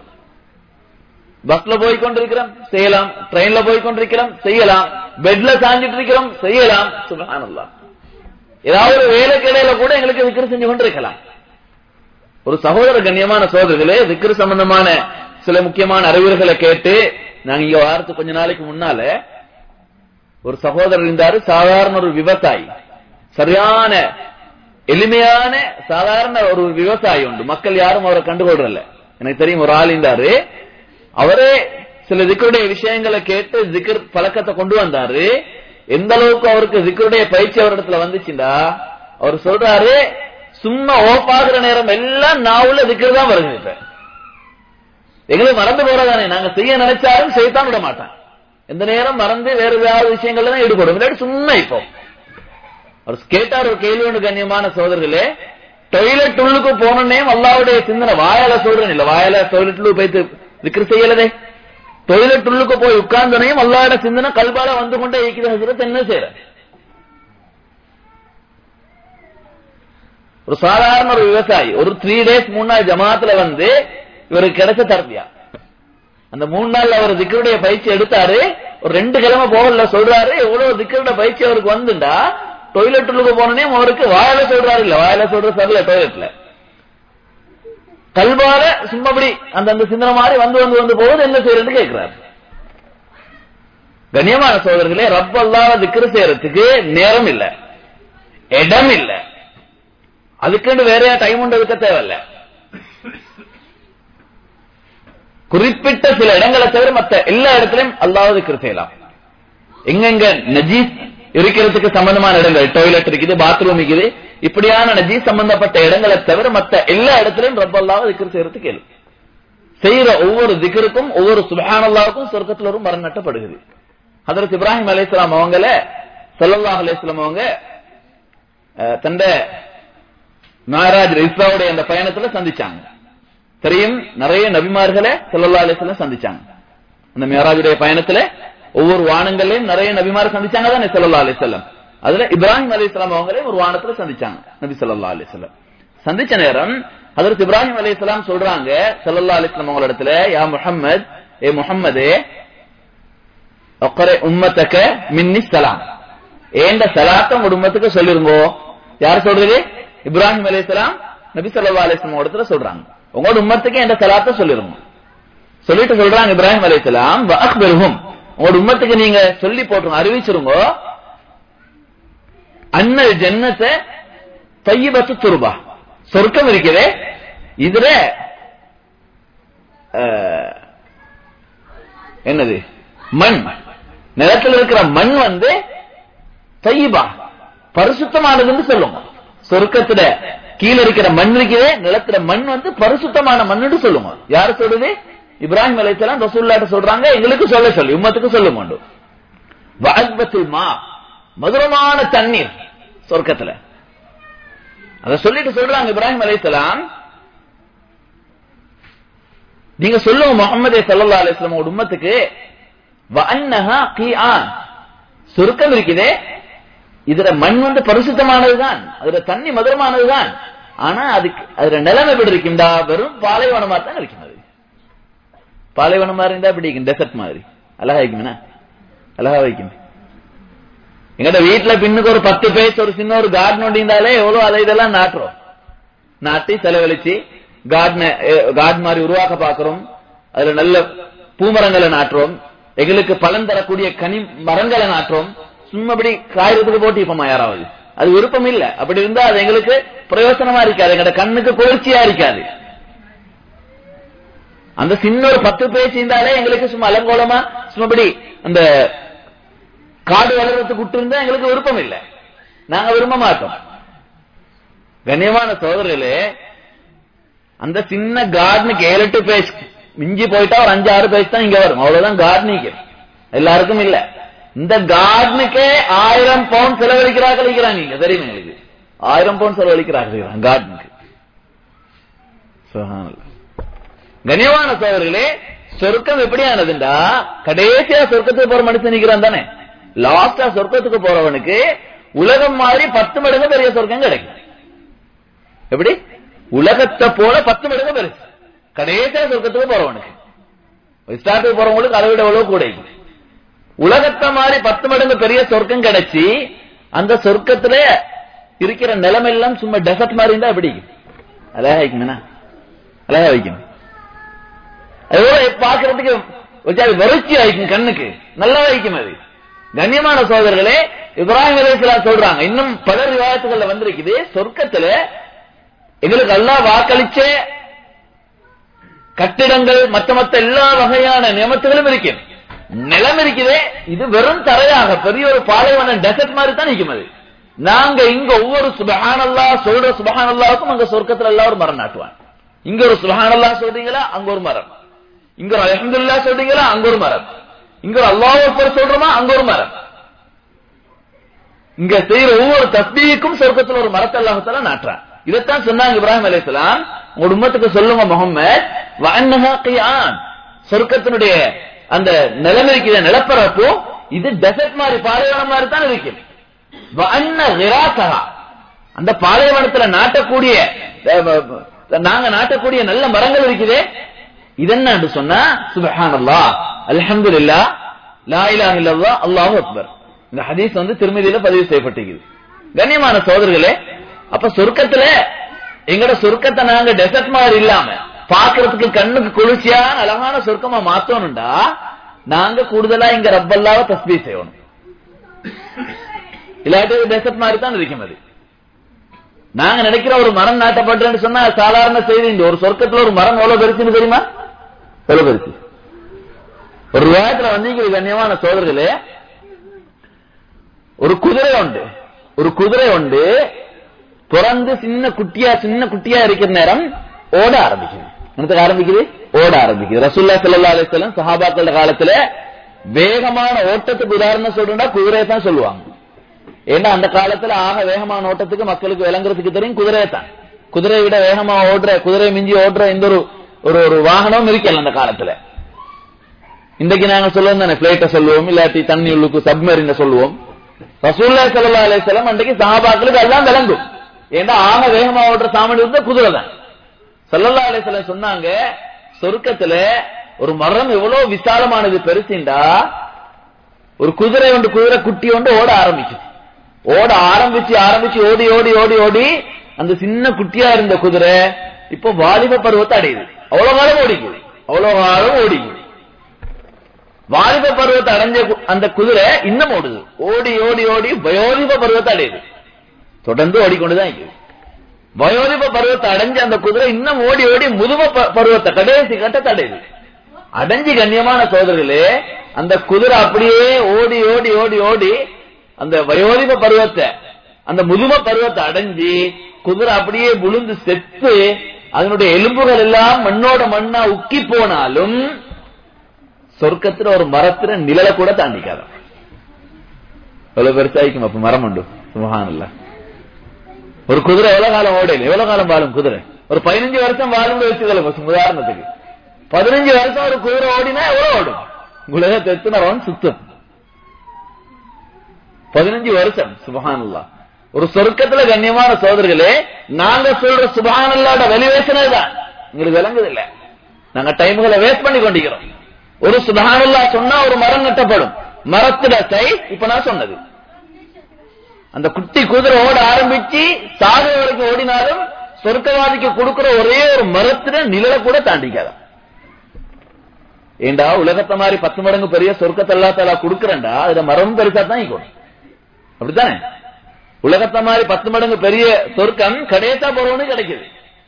பஸ்ல போய் கொண்டிருக்கிறோம் செய்யலாம் ட்ரெயின்ல போய் கொண்டிருக்கிறோம் செய்யலாம் பெட்ல சாஞ்சிட்டு இருக்கிறோம் செய்யலாம் சுபஹானல்லாஹ் ஏதாவது ஒரு வேலை கிடையில கூட எங்களுக்கு விக்கிர செஞ்சு கொண்டிருக்கலாம் ஒரு சகோதர கண்ணியமான சோதர்களே விக்கிர சம்பந்தமான சில முக்கியமான அறிவுரைகளை கேட்டு நாங்க இங்க வாரத்துக்கு கொஞ்ச நாளைக்கு முன்னால ஒரு சகோதரர் இருந்தாரு சாதாரண ஒரு விவசாயி சரியான எளிமையான சாதாரண ஒரு விவசாயி உண்டு மக்கள் யாரும் அவரை கண்டுகொள்றல எனக்கு தெரியும் ஒரு ஆள் இருந்தாரு அவரே சில திக்கருடைய விஷயங்களை கேட்டு திக்கர் பழக்கத்தை கொண்டு வந்தாரு எந்த அளவுக்கு அவருக்கு திக்கருடைய பயிற்சி அவரிடத்துல வந்துச்சுண்டா அவர் சொல்றாரு சும்மா ஓப்பாகிற நேரம் எல்லாம் நாவுல திக்கர் தான் வருது இப்ப எங்களுக்கு மறந்து போறதானே நாங்க செய்ய நினைச்சாலும் செய்யத்தான் விட மாட்டான் எந்த நேரம் மறந்து வேற ஏதாவது விஷயங்கள்ல தான் ஈடுபடும் இல்லாட்டி சும்மா இப்போ அவர் கேட்டார் ஒரு கேள்வி ஒன்று கண்ணியமான சோதர்களே டொய்லெட் உள்ளுக்கு போனோன்னே அல்லாவுடைய சிந்தனை வாயால சொல்றேன் இல்ல வாயால டொய்லெட் உள்ளுக்கு போயிட்டு விக்கிர செய்யலதே டொய்லெட் உள்ளுக்கு போய் உட்கார்ந்தனையும் அல்லாவோட சிந்தனை கல்பால வந்து கொண்டே இருக்கிற ஹசரத் என்ன செய்யற ஒரு சாதாரண ஒரு விவசாயி ஒரு த்ரீ டேஸ் மூணு நாள் ஜமாத்துல வந்து இவருக்கு கிடைச்ச தரப்பியா அந்த மூணு நாள் அவர் திக்கருடைய பயிற்சி எடுத்தாரு ஒரு ரெண்டு கிழமை போகல சொல்றாரு எவ்வளவு திக்கருடைய பயிற்சி அவருக்கு வந்துண்டா டொய்லெட் உள்ளுக்கு போனனே அவருக்கு வாயில சொல்றாரு இல்ல வாயில சொல்ற சரியில்ல டொய்லெட்ல கல்வால சும்மாபடி அந்த அந்த சிந்தனை மாதிரி வந்து வந்து வந்து போகுது என்ன செய்யறதுன்னு கேட்கிறாரு கண்ணியமான சோதர்களே ரப்ப அல்லாத திக்ரு செய்யறதுக்கு நேரம் இல்ல இடம் இல்ல அதுக்குன்னு வேற டைம் உண்டு இருக்க தேவையில்ல குறிப்பிட்ட சில இடங்களை தவிர மத்த எல்லா இடத்துலயும் அல்லாவது திக்ரு செய்யலாம் எங்கெங்க நஜீஸ் இருக்கிறதுக்கு சம்பந்தமான இடங்கள் டாய்லெட் இருக்குது பாத்ரூம் இருக்குது இப்படியான நஜீஸ் சம்பந்தப்பட்ட இடங்களை தவிர மத்த எல்லா இடத்திலும் ரப்பல்லாவை திக்கர் செய்யறது கேளு செய்யற ஒவ்வொரு திக்கருக்கும் ஒவ்வொரு சுபஹானல்லாவுக்கும் சொர்க்கத்தில் ஒரு மரம் நட்டப்படுகிறது ஹதரத் இப்ராஹிம் அலையாம் அவங்கள சல்லல்லாஹ் அலையாம் அவங்க தந்த மகாராஜ் இஸ்ராவுடைய அந்த பயணத்துல சந்திச்சாங்க தெரியும் நிறைய நபிமார்களை சல்லல்லா அலிஸ்லாம் சந்திச்சாங்க அந்த மேராஜுடைய பயணத்துல ஒவ்வொரு வானங்களையும் நிறைய நபிமார் சந்திச்சாங்க தானே சல்லா அலிசல்லம் அதுல இப்ராஹிம் அலி இஸ்லாம் அவங்களே ஒரு வானத்துல சந்திச்சாங்க நபி சொல்லா அலிசல்லம் சந்திச்ச நேரம் அதற்கு இப்ராஹிம் அலி இஸ்லாம் சொல்றாங்க சல்லா அலிஸ்லாம் அவங்க இடத்துல யா முஹம்மத் ஏ முஹம்மதே உம்மத்தக்க மின்னி சலாம் ஏண்ட சலாத்த உங்க உம்மத்துக்கு சொல்லிருங்கோ யார் சொல்றது இப்ராஹிம் அலி இஸ்லாம் நபி சொல்லா அலிஸ்லாம் இடத்துல சொல்றாங்க உங்களோட உம்மத்துக்கு என்ற சலாத்த சொல்லிருங்க சொல்லிட்டு சொல்றாங்க இப்ராஹிம் அலி இஸ்லாம் அக்பருகும் உங்களோட உம்மத்துக்கு நீங்க சொல்லி போட்டுருங்க அறிவிச்சிருங்க அண்ணல் ஜன்னத்தை தையபத்து துருபா சொர்க்கம் இருக்கிறே இதுல என்னது மண் நிலத்தில் இருக்கிற மண் வந்து தையபா பரிசுத்தமானதுன்னு சொல்லுங்க சொர்க்கத்துல கீழே இருக்கிற மண் இருக்கிறே நிலத்துல மண் வந்து பரிசுத்தமான மண்ணுன்னு சொல்லுங்க யாரு சொல்றது இப்ராஹிம் அலைத்தலாம் ரசூல்லாட்ட சொல்றாங்க எங்களுக்கு சொல்ல சொல்லி உம்மத்துக்கு சொல்ல மாட்டோம் வாக்பத்தில் மா மதுரமான தண்ணீர் சொர்க்கத்துல அத சொல்லிட்டு சொல்றாங்க இப்ராஹிம் அலைத்தலாம் நீங்க சொல்லுங்க முகமது சல்லா அலிஸ்லாம் உம்மத்துக்கு சுருக்கம் இருக்குதே இதுல மண் வந்து பரிசுத்தமானதுதான் அதுல தண்ணி மதுரமானதுதான் ஆனா அதுக்கு அதுல நிலைமை எப்படி இருக்குண்டா வெறும் பாலைவனமா தான் இருக்கின்றது பாலைவனம் மாதிரி இருந்தா இப்படி இருக்கும் டெசர்ட் மாதிரி அழகா வைக்குமே அழகா வைக்கும் எங்கட வீட்டுல பின்னுக்கு ஒரு பத்து பேஸ் ஒரு சின்ன ஒரு கார்டன் ஒண்டிந்தாலே எவ்வளவு அதை இதெல்லாம் நாட்டுறோம் நாட்டி செலவழிச்சு கார்டன் கார்டன் மாதிரி உருவாக்க பாக்குறோம் அதுல நல்ல பூமரங்களை நாட்டுறோம் எங்களுக்கு பலன் தரக்கூடிய கனி மரங்களை நாட்டுறோம் சும்மபடி காயறதுக்கு போட்டிப்போமா யாராவது அது விருப்பம் இல்ல அப்படி இருந்தா அது எங்களுக்கு பிரயோசனமா இருக்காது எங்கட கண்ணுக்கு குளிர்ச்சியா இருக்காது அந்த சின்ன ஒரு பத்து பேச்சு இருந்தாலே எங்களுக்கு சும்மா அலங்கோலமா சும்மபடி அந்த காடு வளர்றதுக்கு விட்டு இருந்தா எங்களுக்கு விருப்பம் இல்லை நாங்க விரும்ப மாட்டோம் கண்ணியமான சோதரர்களே அந்த சின்ன கார்டனுக்கு ஏழு எட்டு பேஜ் மிஞ்சி போயிட்டா ஒரு அஞ்சு ஆறு பேஜ் தான் இங்க வரும் அவ்வளவுதான் கார்டனிக்கு எல்லாருக்கும் இல்ல இந்த கார்டனுக்கே ஆயிரம் பவுண்ட் செலவழிக்கிறார்கள் இருக்கிறாங்க தெரியும் எங்களுக்கு ஆயிரம் பவுண்ட் செலவழிக்கிறார்கள் கார்டனுக்கு கனியமான சோதர்களே சொர்க்கம் எப்படியானதுண்டா கடைசியா சொர்க்கத்துக்கு போற மனுஷன் நிக்கிறான் தானே லாஸ்டா சொர்க்கத்துக்கு போறவனுக்கு உலகம் மாதிரி பத்து மடங்கு பெரிய சொர்க்கம் கிடைக்கும் எப்படி உலகத்தை போல பத்து மடங்கு பெருசு கடைசியா சொர்க்கத்துக்கு போறவனுக்கு ஸ்டார்ட்டுக்கு போறவங்களுக்கு அதை விட எவ்வளவு கூட உலகத்தை மாதிரி பத்து மடங்கு பெரிய சொர்க்கம் கிடைச்சி அந்த சொர்க்கத்துல இருக்கிற நிலமெல்லாம் சும்மா டெசர்ட் மாதிரி இருந்தா எப்படி அழகா வைக்குமே அழகா வைக்கணும் பாக்குறதுக்கு வறுச்சி ஆயிக்கும் கண்ணுக்கு நல்லா வைக்கும் அது கண்ணியமான சோதர்களே இப்ராஹிம் அலைஹிஸ்ஸலாம் சொல்றாங்க இன்னும் பல ரிவாயத்துகள்ல வந்திருக்குது சொர்க்கத்துல எங்களுக்கு அல்லாஹ் வாக்களிச்ச கட்டிடங்கள் மற்ற மற்ற எல்லா வகையான நியமத்துகளும் இருக்கு நிலம் இருக்குதே இது வெறும் தரையாக பெரிய ஒரு பாலைவன டெசர்ட் மாதிரி தான் நிற்கும் அது நாங்க இங்க ஒவ்வொரு சுபஹானல்லா சொல்ற சுபஹானல்லாவுக்கும் அங்க சொர்க்கத்துல எல்லாம் ஒரு மரம் நாட்டுவான் இங்க ஒரு சுபஹானல்லா சொல்றீங்களா அங்க ஒரு மரம் இங்க ஒரு அல்ஹம்துலில்லாஹ் சொல்றீங்களா அங்க ஒரு மரம் இங்க ஒரு அல்லாஹ் அக்பர் சொல்றோமா அங்க ஒரு மரம் இங்க செய்யற ஒவ்வொரு தஸ்பீக்கும் சொர்க்கத்துல ஒரு மரத்தை அல்லாஹத்தால நாட்டுறான் இதைத்தான் சொன்னாங்க இப்ராஹிம் அலைஹிஸ்ஸலாம் உங்க உம்மத்துக்கு சொல்லுங்க முகமது வஅன்னஹா கியான் சொர்க்கத்தினுடைய அந்த நிலம் இருக்கிற நிலப்பரப்பு இது டெசர்ட் மாதிரி பாலைவனம் மாதிரி தான் இருக்கு வஅன்ன கிராசஹா அந்த பாலைவனத்துல நாட்டக்கூடிய அஹ், அஹ், நாங்க நாட்டக்கூடிய நல்ல மரங்கள் இருக்குதே இதென்னு சொன்னா சுபஹானல்லாஹ் அல்ஹம்துலில்லாஹ் லா இலாஹ இல்லல்லாஹ் அல்லாஹு அக்பர் இந்த ஹதீஸ் வந்து திருமதியில பதிவு செய்யப்பட்டிருக்குது கண்ணியமான சோதர்களே அப்ப சொர்க்கத்துல எங்கட சொர்க்கத்தை நாங்க டெசர்ட் மாதிரி இல்லாம பாக்குறதுக்கு கண்ணுக்கு குளிர்ச்சியான அழகான சொர்க்கமா மாத்தணும்டா நாங்க கூடுதலா இங்க ரப்பல்லாவ தஸ்பீ செய்யணும் இல்லாட்டி டெசர்ட் மாதிரி தான் இருக்கும் அது நாங்க நினைக்கிற ஒரு மரம் நாட்டப்பட்டுன்னு சொன்னா சாதாரண செய்தி இந்த ஒரு சொர்க்கத்துல ஒரு மரம் எவ்வளவு பெருசுன்னு தெரியுமா எவ்வளவு பெருசு ஒரு விவாதத்துல வந்து இங்க கண்ணியமான சோதர்களே ஒரு குதிரை உண்டு ஒரு குதிரை உண்டு பிறந்து சின்ன குட்டியா சின்ன குட்டியா இருக்கிற நேரம் ஓட ஆரம்பிக்குது என்னத்துக்கு ஆரம்பிக்குது ஓட ஆரம்பிக்குது ரசூல்லா ஸல்லல்லாஹு அலைஹி வஸல்லம் சஹாபாக்கள் காலத்துல வேகமான ஓட்டத்துக்கு உதாரணம் சொல்றா குதிரையை தான் சொல்லுவாங்க ஏன்னா அந்த காலத்துல ஆக வேகமான ஓட்டத்துக்கு மக்களுக்கு விளங்குறதுக்கு தெரியும் குதிரையை தான் குதிரையை விட வேகமா ஓடுற குதிரையை மிஞ்சி ஓடுற எந்த ஒரு ஒரு ஒரு வாகனமும் இருக்கல அந்த காலத்துல இன்றைக்கு நாங்க சொல்லுவோம் தானே பிளைட்ட சொல்லுவோம் இல்லாட்டி தண்ணி உள்ளுக்கு சப்மரின சொல்லுவோம் ரசூல்லா ஸல்லல்லாஹு அலைஹி வஸல்லம் அன்றைக்கு சஹாபாக்களுக்கு எல்லாம் விளங்கும் ஏன்னா ஆக வேகமா ஓடுற சாமான் இருந்த குதிரை தான் ஸல்லல்லாஹு அலைஹி வஸல்லம் சொன்னாங்க சொர்க்கத்துல ஒரு மரம் எவ்வளவு விசாலமானது பெருசுண்டா ஒரு குதிரை ஒன்று குதிரை குட்டி ஒன்று ஓட ஆரம்பிக்குது ஓட ஆரம்பிச்சு ஆரம்பிச்சு ஓடி ஓடி ஓடி ஓடி அந்த சின்ன குட்டியா இருந்த குதிரை இப்போ வாலிப பருவத்தை அடையுது அவ்வளவு காலம் ஓடிக்குது அவ்வளவு காலம் ஓடிக்குது வாலிப பருவத்தை அடைஞ்ச கு- அந்த குதிரை இன்னும் ஓடுது ஓடி ஓடி ஓடி வயோதிப பருவத்தை அடையுது தொடர்ந்து ஓடிக்கொண்டுதான் இருக்குது வயோதிப பருவத்தை அடைஞ்ச அந்த குதிரை இன்னும் ஓடி ஓடி முதும ப- பருவத்தை கடைசி கட்டத்தை அடையுது அடைஞ்சு கண்ணியமான சோதர்களே அந்த குதிரை அப்படியே ஓடி ஓடி ஓடி ஓடி அந்த வயோதிப பருவத்தை அந்த முதும பருவத்தை அடைஞ்சு குதிரை அப்படியே விழுந்து செத்து அதனுடைய எலும்புகள் எல்லாம் மண்ணோட மண்ணா உக்கி போனாலும் சொர்க்கத்துல ஒரு மரத்துல நிழல கூட தாண்டிக்காத எவ்வளவு பெருசாய்க்கும் அப்ப மரம் உண்டு சுபஹானல்லாஹ் ஒரு குதிரை எவ்வளவு காலம் ஓடையில எவ்வளவு காலம் வாழும் குதிரை ஒரு பதினஞ்சு வருஷம் வாழும் வச்சுக்கல உதாரணத்துக்கு பதினஞ்சு வருஷம் ஒரு குதிரை ஓடினா எவ்வளவு ஓடும் உலகத்தை எத்தனை சுத்தம் பதினஞ்சு வருஷம் சுபஹானல்லா ஒரு சொர்க்கத்துல கண்ணியமான சோதர்களே நாங்க சொல்ற சுபஹானல்லாட வெளிவேசனை தான் உங்களுக்கு விளங்குது இல்ல நாங்க டைம்களை வேஸ்ட் பண்ணி கொண்டிருக்கிறோம் ஒரு சுபஹானல்லா சொன்னா ஒரு மரம் நட்டப்படும் மரத்துல சைஸ் இப்ப நான் சொன்னது அந்த குட்டி குதிரை ஓட ஆரம்பிச்சு சாக வரைக்கும் ஓடினாலும் சொர்க்கவாதிக்கு கொடுக்கிற ஒரே ஒரு மரத்துல நிழல கூட தாண்டிக்காதான் ஏண்டா உலகத்தை மாதிரி பத்து மடங்கு பெரிய சொர்க்கத்தை அல்லா தாலா கொடுக்கறேன்டா அதுல மரம் பெருசா தான் இருக்கும் அப்படித்தானே உலகத்தை மாதிரி பத்து மடங்கு பெரிய சொர்க்கம் கடையத்தா போறவனு கிடைக்குது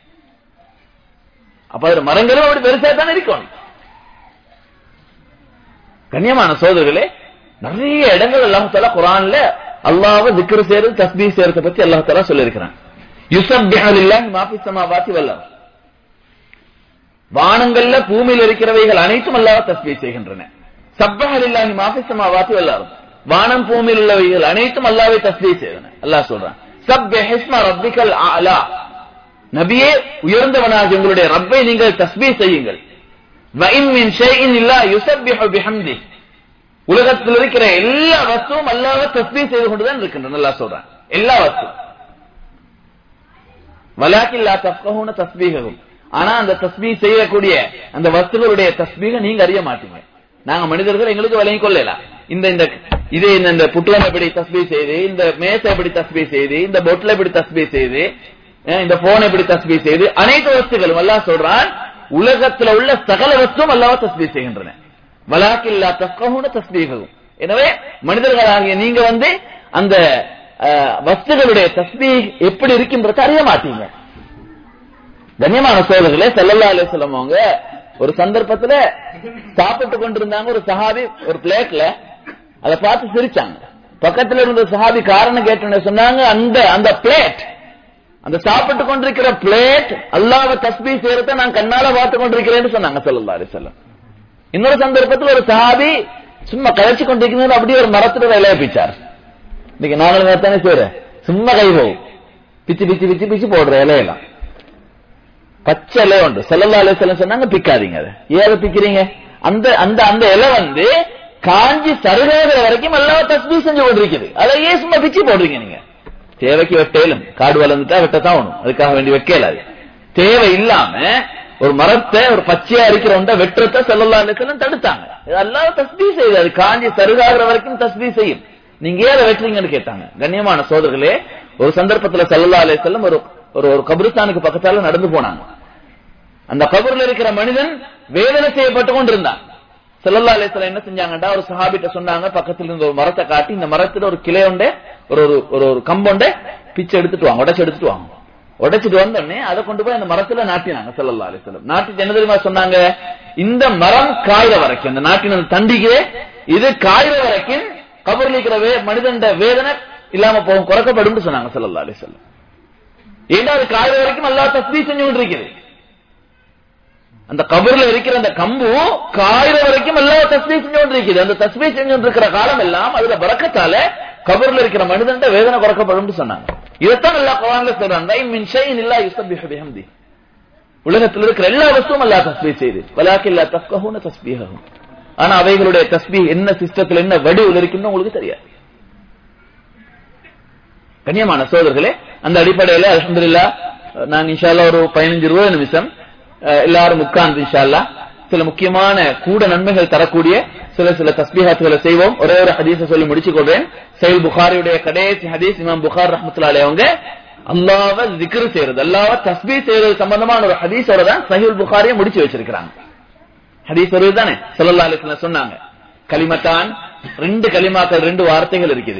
அப்ப அதுல மரங்களும் அப்படி பெருசா தானே இருக்கும் கண்ணியமான சோதர்களே நிறைய இடங்கள் அல்லாஹ் தாலா குரான்ல அல்லாஹ் திக்ரு செய்யறது தஸ்பீ செய்யறத பத்தி அல்லாஹ் தாலா சொல்லியிருக்கிறான் யுசப்பிஹு லில்லாஹி மா ஃபிஸ் ஸமாவாதி வல் அர்த் வானங்கள்ல பூமியில் இருக்கிறவைகள் அனைத்தும் அல்லாஹ் தஸ்பீ செய்கின்றன சப்பஹ லில்லாஹி மா ஃபிஸ் ஸமாவாதி வல் அர்த் வானம் பூமியில் உள்ளவைகள் அனைத்தும் அல்லாஹ்வை தஸ்பீ செய்கின்றன அல்லாஹ் சொல்றான் சப்பிஹ் இஸ்ம ரப்பிக்கல் அலா நபியே உயர்ந்தவனாக உங்களுடைய ரப்பை நீங்கள் தஸ்பீ செய்யுங்கள் வஇன் மின் ஷைஇன் இல்லா யுஸப்பிஹு பிஹம்தி உலகத்தில் இருக்கிற எல்லா வஸ்துவும் அல்லாஹ்வை தஸ்பீ செய்து கொண்டுதான் இருக்கின்றன அல்லாஹ் சொல்றான் எல்லா வஸ்துவும் வலாக்கில் லா தஃப்கஹூன தஸ்பீஹகும் ஆனா அந்த தஸ்பீ செய்யக்கூடிய அந்த வஸ்துகளுடைய தஸ்பீக நீங்க அறிய மாட்டீங்க நாங்க மனிதர்கள் எங்களுக்கு விளங்கி கொள்ளலாம் இந்த இந்த இது இந்த- இந்த புட்டுவன் எப்படி தஸ்பீ செய்து இந்த மேசை எப்படி தஸ்பீ செய்து இந்த பொட்ல எப்படி தஸ்பீ செய்து அஹ் இந்த போன் எப்படி தஸ்பீ செய்து அனைத்து வஸ்துகளும் அல்லாஹ் சொல்றான் உலகத்துல உள்ள சகல வஸ்துவும் அல்லாஹ் தஸ்பீ செய்கின்றன வலாக்கில் லா தஃப்கஹூன தஸ்பீஹகும் எனவே மனிதர்களாகிய நீங்க வந்து அந்த அஹ், வஸ்துகளுடைய தஸ்பீ எப்படி இருக்குன்றத அறிய மாட்டீங்க கண்ணியமான சோழர்களே செல்லல்லா அலிஸ்லாம் அவங்க ஒரு சந்தர்ப்பத்துல சாப்பிட்டு கொண்டிருந்தாங்க ஒரு சஹாபி ஒரு பிளேட்ல அதை பார்த்து சிரிச்சாங்க பக்கத்துல இருந்த சஹாபி காரணம் கேட்டோன்னு சொன்னாங்க அந்த அந்த பிளேட் அந்த சாப்பிட்டு கொண்டிருக்கிற பிளேட் அல்லாஹ்வை தஸ்பீ செய்யறத நான் கண்ணால பார்த்து கொண்டிருக்கிறேன்னு சொன்னாங்க ஸல்லல்லாஹு அலைஹி வஸல்லம் இன்னொரு சந்தர்ப்பத்தில் ஒரு சஹாபி சும்மா கழிச்சு கொண்டிருக்கிறது அப்படியே ஒரு மரத்துல இலைய பிச்சார் இன்னைக்கு நாங்களும் தானே செய்யறேன் சும்மா கை போகும் பிச்சு பிச்சு பிச்சு பிச்சு போடுற இலையெல்லாம் பச்சை இலை உண்டு செல்லல்லா அலைஹி சொன்னாங்க பிக்காதீங்க அதை ஏன் பிக்கிறீங்க அந்த அந்த அந்த இலை வந்து காஞ்சி சருகாகிற வரைக்கும் எல்லாம் தஸ்பீ செஞ்சு கொண்டிருக்குது அதை ஏன் சும்மா பிச்சு போடுறீங்க நீங்க தேவைக்கு வெட்டேலும் காடு வளர்ந்துட்டா வெட்டத்தான் வேணும் அதுக்காக வேண்டி வைக்கல அது தேவை இல்லாம ஒரு மரத்தை ஒரு பச்சையா இருக்கிற ஒன்றை வெட்டுறத செல்லல்லா அலைஹி தடுத்தாங்க இது அல்லாஹ் தஸ்பீ செய்யுது அது காஞ்சி சருகாகிற வரைக்கும் தஸ்பீ செய்யும் நீங்க ஏன் அதை வெட்டுறீங்கன்னு கேட்டாங்க கண்ணியமான சோதர்களே ஒரு சந்தர்ப்பத்துல செல்லல்லா அலைஹி ஒரு ஒரு ஒரு கபிரிஸ்தானுக்கு பக்கத்தால நடந்து போனாங்க அந்த கபர்ல இருக்கிற மனிதன் வேதனை செய்யப்பட்டு கொண்டிருந்தான் செல்லல்லா அலைஹிஸ்ஸலாம் என்ன செஞ்சாங்கடா ஒரு சஹாபிட்ட சொன்னாங்க பக்கத்துல இருந்த ஒரு மரத்தை காட்டி இந்த மரத்துல ஒரு கிளை உண்டு ஒரு ஒரு ஒரு ஒரு கம்பொண்டை பிச்சை எடுத்துட்டு வாங்க உடைச்சு எடுத்துட்டு வாங்க உடைச்சிட்டு வந்தோடனே அதை கொண்டு போய் அந்த மரத்துல நாட்டினாங்க செல்லல்லா அலைஹிஸ்ஸலாம் நாட்டிட்டு என்ன தெரியுமா சொன்னாங்க இந்த மரம் காயிற வரைக்கும் அந்த நாட்டின அந்த தண்டிக்கு இது காயிற வரைக்கும் கபர்ல இருக்கிற வே மனிதன் வேதனை இல்லாம போகும் குறைக்கப்படும் சொன்னாங்க செல்லல்லா அலைஹிஸ்ஸலாம் ஏன்னா அது காயிற வரைக்கும் அல்லாஹ் தஸ்பீ செஞ்சு கொண்டிருக்கிறது அந்த கபர்ல இருக்கிற அந்த கம்பு காயிற வரைக்கும் எல்லாம் தஸ்மீ செஞ்சு கொண்டிருக்குது அந்த தஸ்மீ செஞ்சு கொண்டிருக்கிற காலம் எல்லாம் அதுல பறக்கத்தால கபர்ல இருக்கிற மனிதன் வேதனை குறைக்கப்படும் சொன்னாங்க இதைத்தான் எல்லா குரான்ல சொல்றாங்க மின் ஷைஇன் இல்லா யுஸப்பிஹு பிஹம்தி உலகத்தில் இருக்கிற எல்லா வஸ்துவும் அல்லா தஸ்பீ செய்து வலாக்கி இல்லா தஃப்கஹூன தஸ்பீஹஹும் ஆனா அவைகளுடைய தஸ்பீ என்ன சிஸ்டத்துல என்ன வடிவில் இருக்குன்னு உங்களுக்கு தெரியாது கண்ணியமான சோதர்களே அந்த அடிப்படையில அல்ஹம்துலில்லாஹ் நான் இன்ஷால்லா ஒரு பதினஞ்சு இருபது நிமிஷம் அஹ், எல்லாரும் உட்கார்ந்து இன்ஷால்லா சில முக்கியமான கூட நன்மைகள் தரக்கூடிய சில சில தஸ்பீஹாத்துகளை செய்வோம் ஒரே ஒரு ஹதீஸை சொல்லி முடிச்சு கொள்றேன் சைல் புகாரியுடைய கடைசி ஹதீஸ் இமாம் புகார் ரஹ்மத்துல்லாஹி அலைஹி அவங்க அல்லாஹ்வை zikr செய்யறது அல்லாஹ்வை தஸ்பீஹ் செய்யறது சம்பந்தமான ஒரு ஹதீஸோட தான் சஹீல் புகாரியை முடிச்சு வச்சிருக்கிறாங்க ஹதீஸ் வருது தானே ஸல்லல்லாஹு அலைஹி வஸல்லம் சொன்னாங்க கலிமத்தான் ரெண்டு கலிமாக்கள் ரெண்டு வார்த்தைகள் இருக்குது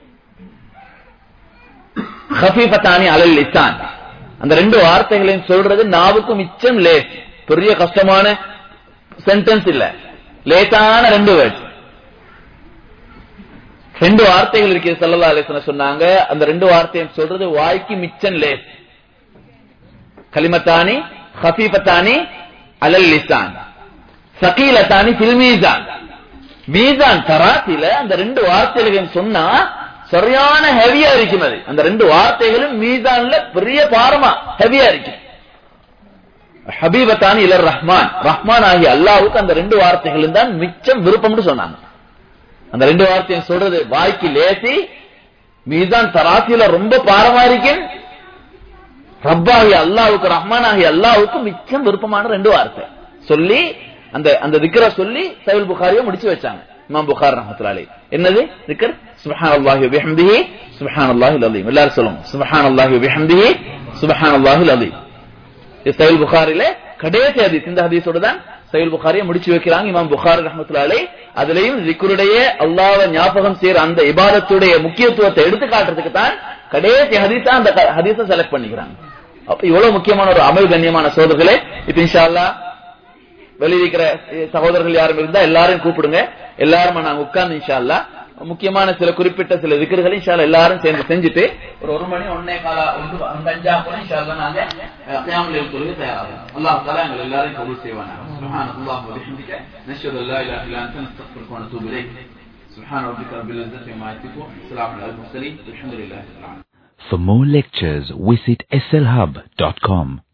ஹஃபீஃபத்தானி அலல் லிசான் அந்த ரெண்டு வார்த்தைகளையும் சொல்றது நாவுக்கு மிச்சம் லேஸ் பெரிய கஷ்டமான சென்டென்ஸ் இல்ல லேசான ரெண்டு வேர்ட்ஸ் ரெண்டு வார்த்தைகள் இருக்கு சல்லல்லா அலிஸ்லாம் சொன்னாங்க அந்த ரெண்டு வார்த்தையும் சொல்றது வாய்க்கு மிச்சம் லேஸ் கலிமத்தானி ஹஃபீஃபத்தானி அலல் லிசான் சகீலத்தானி ஃபில் மீசான் மீசான் தராத்தில அந்த ரெண்டு வார்த்தைகளையும் சொன்னா சரியான ஹெவியா இருக்கும் அது அந்த ரெண்டு வார்த்தைகளும் மீசான்ல பெரிய பாரமா ஹெவியா இருக்கும் ஹபீபத்தானி இலர் ரஹ்மான் ரஹ்மான் ஆகிய அல்லாவுக்கு அந்த ரெண்டு வார்த்தைகளும் தான் மிச்சம் விருப்பம்னு சொன்னாங்க அந்த ரெண்டு வார்த்தையும் சொல்றது வாய்க்கு லேசி மீசான் தராசில ரொம்ப பாரமா இருக்கும் ரப்பாகி அல்லாவுக்கு ரஹ்மான் ஆகிய அல்லாவுக்கு மிச்சம் விருப்பமான ரெண்டு வார்த்தை சொல்லி அந்த அந்த திக்கரை சொல்லி சைவல் புகாரியை முடிச்சு வச்சாங்க இமாம் புகார் ரஹமத்துல்லாஹி என்னது திக்கர் சுப்ஹானல்லாஹி வபிஹம்திஹி சுப்ஹானல்லாஹில் அலீம் எல்லாரும் சொல்லுங்க சுப்ஹானல்லாஹி வபிஹம்திஹி சுப்ஹானல்லாஹில் அலீம் இது சைவல் புகாரில கடைசி ஹதீஸ் இந்த ஹதீஸோட தான் சைவல் புகாரியை முடிச்சு வைக்கிறாங்க இமாம் புகாரி ரஹமத்துல்லாஹி அதுலயும் திக்ருடைய அல்லாஹ்வை ஞாபகம் செய்யற அந்த இபாதத்துடைய முக்கியத்துவத்தை எடுத்து காட்டுறதுக்கு தான் கடைசி ஹதீஸா அந்த ஹதீஸை செலக்ட் பண்ணிக்கிறாங்க அப்ப இவ்வளவு முக்கியமான ஒரு அமல் கண்ணியமான சோதர்களே இப்ப இன்ஷா அல்லாஹ் வெளியிருக்கிற சகோதரர்கள் யாரும் இருந்தா எல்லாரும் கூப்பிடுங்க எல்லாரும் நாங்க உட்கார்ந்து இன்ஷா அல்லாஹ் முக்கியமான சில குறிப்பிட்ட சில விக்கிர்கள் இன்ஷா அல்லாஹ் எல்லாரும் சேர்ந்து செஞ்சுட்டு ஒரு ஒரு மணி ஒன்னே கால ஒன்று ஒன்று அஞ்சா கூட இன்ஷா அல்லாஹ் நாங்க கியாமுல் தொழுகை தயாராகும் அல்லாஹ் தஆலா எங்கள் எல்லாரையும் கபூல் செய்வானா சுப்ஹானல்லாஹ் வ பிஹம்திக நஷ்ஹது அல்லா இலாஹ இல்லா அன்த நஸ்தக்ஃபிருக வ நத்தூபு இலைக் سبحان ربك رب العزة عما يصفون السلام على المرسلين والحمد لله رب العالمين For more lectures, visit slhub.com.